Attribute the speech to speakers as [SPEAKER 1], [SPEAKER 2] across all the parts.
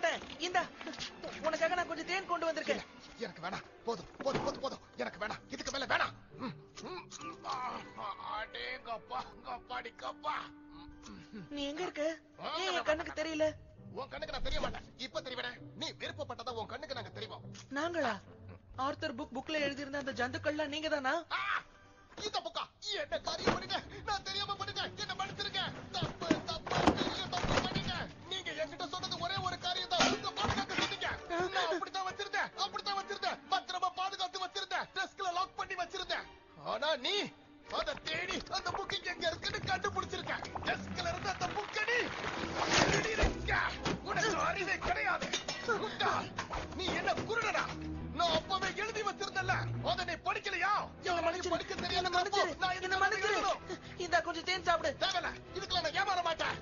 [SPEAKER 1] மாட்டேன் இந்த உனக்காக நான் கொஞ்சம் தேன் கொண்டு வந்திருக்கேன்
[SPEAKER 2] எனக்கு வேணாம் போதும் போதும் போதும் போதும் எனக்கு வேணாம் இதுக்கு மேல வேணாம் ம், ம், ம், ஆ, ஆ, அடேங்கப்பா கப்பாடி கப்பா ம், ம், ம்.
[SPEAKER 1] நீ எங்க இருக்க ஏன் என் கண்ணுக்கு தெரியல
[SPEAKER 2] உன் கண்ணுக்கு நான் தெரிய மாட்டேன் இப்ப தெரியவேன் நீ விருப்பப்பட்டதா உன் கண்ணுக்கு நாங்க தெரிவோம்
[SPEAKER 1] நாங்களா ஆர்த்தர் புக் புக்ல எழுதியிருந்த அந்த ஜந்துக்கள்லாம் நீங்க தானா
[SPEAKER 2] ஆ, இந்த புக்கா என்ன காரியம் பண்ணுங்க நான் தெரியாம பண்ணுங்க என்ன மன்னிச்சிருங்க தப்பு தப்பு பெரிய தப்பு பண்ணிங்க நீங்க என்கிட்ட சொன்னது ஒரே ஒரு காரியம் தான் உங்க பாதுகாக்க சொன்னீங்க நான் அப்படித்தான் வச்சிருந்தேன் அப்படித்தான் வச்சிருந்தேன் பத்திரமா பாதுகாத்து வச்சிருந்தேன் டெஸ்க்ல லாக் பண்ணி வச்சிருந்தேன் ஆனா நீ அத தேடி அந்த புக் எங்க இருக்குன்னு கண்டுபிடிச்சிருக்க டெஸ்க்ல இருந்து அந்த புக் நீ திருடிருக்க. உனக்கு அறிவே கிடையாது முட்டாள். நீ என்ன குருடனா நான் அப்பவே எழுதி வச்சிருந்தேன்ல அதை நீ படிக்கலையா
[SPEAKER 1] என்ன
[SPEAKER 2] நீ
[SPEAKER 1] மன்னிச்சிரு
[SPEAKER 2] படிக்க
[SPEAKER 1] என்ன
[SPEAKER 2] தெரியாத
[SPEAKER 1] மன்னிச்சிரு
[SPEAKER 2] நான்
[SPEAKER 1] என்ன
[SPEAKER 2] இதுக்கு
[SPEAKER 1] மன்னிச்சிரு
[SPEAKER 2] எழுதணும்.
[SPEAKER 1] இந்த கொஞ்சம் தேன் சாப்பிடு
[SPEAKER 2] தேவையில்ல இதுக்கெல்லாம் நான் ஏமாற மாட்டேன்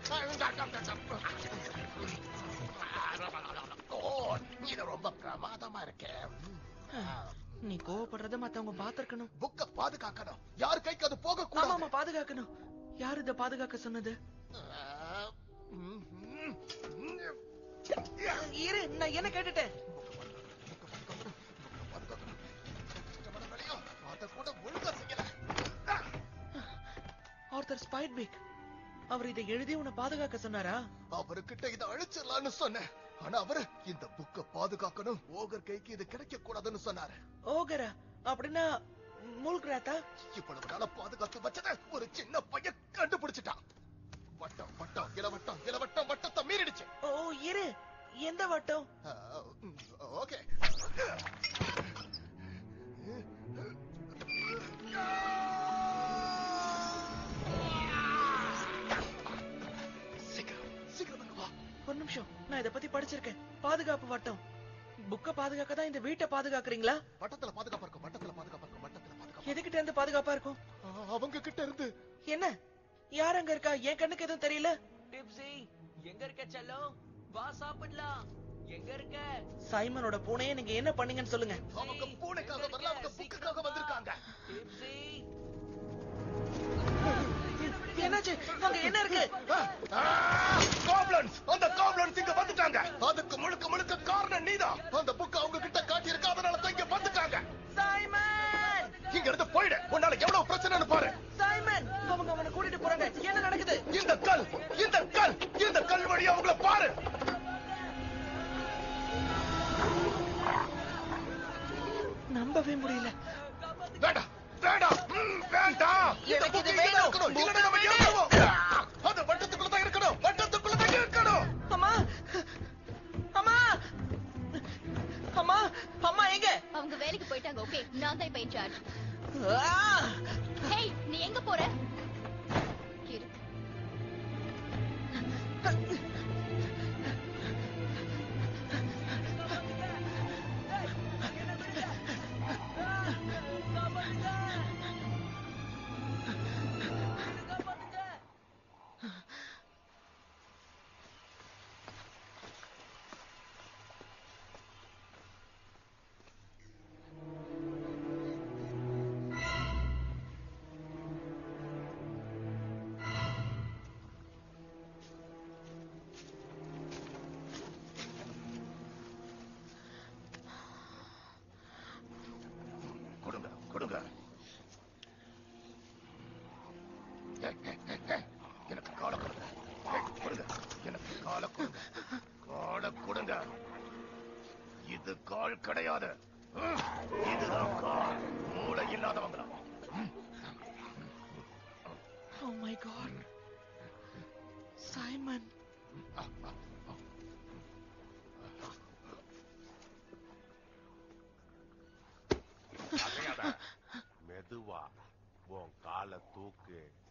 [SPEAKER 2] ஓ இது ரொம்ப பிரமாதமா இருக்கே
[SPEAKER 1] நீ கோவப்படுறத மத்தவங்க பாத்திருக்கணும்
[SPEAKER 2] புக்க பாதுகாக்கணும் யார் கைக்கு அது போக
[SPEAKER 1] ஆமா
[SPEAKER 2] கூடாது
[SPEAKER 1] ஆமா பாதுகாக்கணும் யார் இத பாதுகாக்க சொன்னது இரு நான் என்ன கேட்டுட்டேன்
[SPEAKER 2] அத கூட ஒழுங்கா செய்யல
[SPEAKER 1] ஆர்த்தர் ஸ்பைட் பிக் அவர் இதை எழுதி உன்னை பாதுகாக்க சொன்னாரா
[SPEAKER 2] அவர்கிட்ட இதை அழிச்சிடலாம்னு சொன்னேன் ஆனா அவரு இந்த புக்க பாதுகாக்கணும் ஓகர் கைக்கு இது கிடைக்க கூடாதுன்னு சொன்னாரு
[SPEAKER 1] ஓகரா அப்படின்னா மூழ்கிராத்தா
[SPEAKER 2] இவ்வளவு நாள பாதுகாத்து வச்சத ஒரு சின்ன பையன் கண்டுபிடிச்சிட்டான் வட்டம் வட்டம் இளவட்டம் இளவட்டம் வட்டத்தை மீறிடுச்சு
[SPEAKER 1] ஓ இரு எந்த வட்டம்
[SPEAKER 2] ஓகே சீக்கிரம் சீக்கிரம் வாங்க, வா
[SPEAKER 1] ஒரு நிமிஷம் நான் இத பத்தி படிச்சிருக்கேன் பாதுகாப்பு வட்டம் புக்க பாதுகாக்க தான் இந்த வீட்டை பாதுகாக்கிறீங்களா
[SPEAKER 2] வட்டத்துல பாதுகாப்பா இருக்கும் வட்டத்துல பாதுகாப்பா இருக்கும் வட்டத்துல பாதுகாப்பா
[SPEAKER 1] எதுகிட்ட இருந்து பாதுகாப்பா இருக்கும்
[SPEAKER 2] ஆ, அவங்க கிட்ட இருந்து
[SPEAKER 1] என்ன யார் அங்க இருக்கா என் கண்ணுக்கு எதுவும் தெரியல
[SPEAKER 3] டிப்ஸி எங்க இருக்க செல்லம் வா சாப்பிடலாம் எங்க இருக்க
[SPEAKER 1] சைமனோட பூனையை நீங்க என்ன பண்ணீங்கன்னு சொல்லுங்க
[SPEAKER 2] அவங்க பூனைக்காக வரல அவங்க புக்குக்காக வந்திருக்காங்க
[SPEAKER 3] டிப்ஸி
[SPEAKER 1] என்னாச்சு அங்க என்ன இருக்கு
[SPEAKER 2] காப்லன்ஸ் அந்த காப்லன்ஸ் இங்க வந்துட்டாங்க அதுக்கு முழுக்க முழுக்க காரணம் நீதான் அந்த புக் அவங்க கிட்ட காட்டி இருக்க அதனால தான் இங்க வந்துட்டாங்க
[SPEAKER 1] சைமன்
[SPEAKER 2] இங்க இருந்து போயிடு உன்னால எவ்வளவு பிரச்சனைன்னு பாரு
[SPEAKER 1] சைமன் அவங்க அவனை கூட்டிட்டு போறாங்க என்ன நடக்குது
[SPEAKER 2] இந்த கல் இந்த கல் இந்த கல் வழி அவங்கள பாரு
[SPEAKER 1] நம்பவே முடியல
[SPEAKER 2] வேண்டாம் வேண்டாம் ம், வேண்டாம் இந்த
[SPEAKER 1] எனக்கு
[SPEAKER 2] book
[SPEAKER 1] இது
[SPEAKER 2] இங்க தான்
[SPEAKER 1] வேணும்.
[SPEAKER 2] இருக்கணும். இல்லைன்னா நம்ம
[SPEAKER 1] book
[SPEAKER 2] இறந்துருவோம். அது வட்டத்துக்குள்ள தான் இருக்கணும் வட்டத்துக்குள்ள தான் இருக்கணும்
[SPEAKER 1] அம்மா அம்மா அம்மா அம்மா எங்க
[SPEAKER 4] அவங்க வேலைக்கு போயிட்டாங்க ஓகே நான் தான் இப்ப இன்சார்ஜ்
[SPEAKER 1] ஆ!
[SPEAKER 4] ஹேய் நீ எங்க போற இரு
[SPEAKER 2] கொடுங்க கொடுங்க ஏய், ஏய், ஏய், ஏய், எனக்கு காலை கொடுங்க ஏய், கொடுங்க எனக்கு காலை கொடுங்க காலை கொடுங்க இது கால் கிடையாது ம், இதுதான் கால் மூளை இல்லாதவங்களா
[SPEAKER 1] Oh my god. சைமன்
[SPEAKER 5] அசையாத. மெதுவா உன் காலை தூக்கு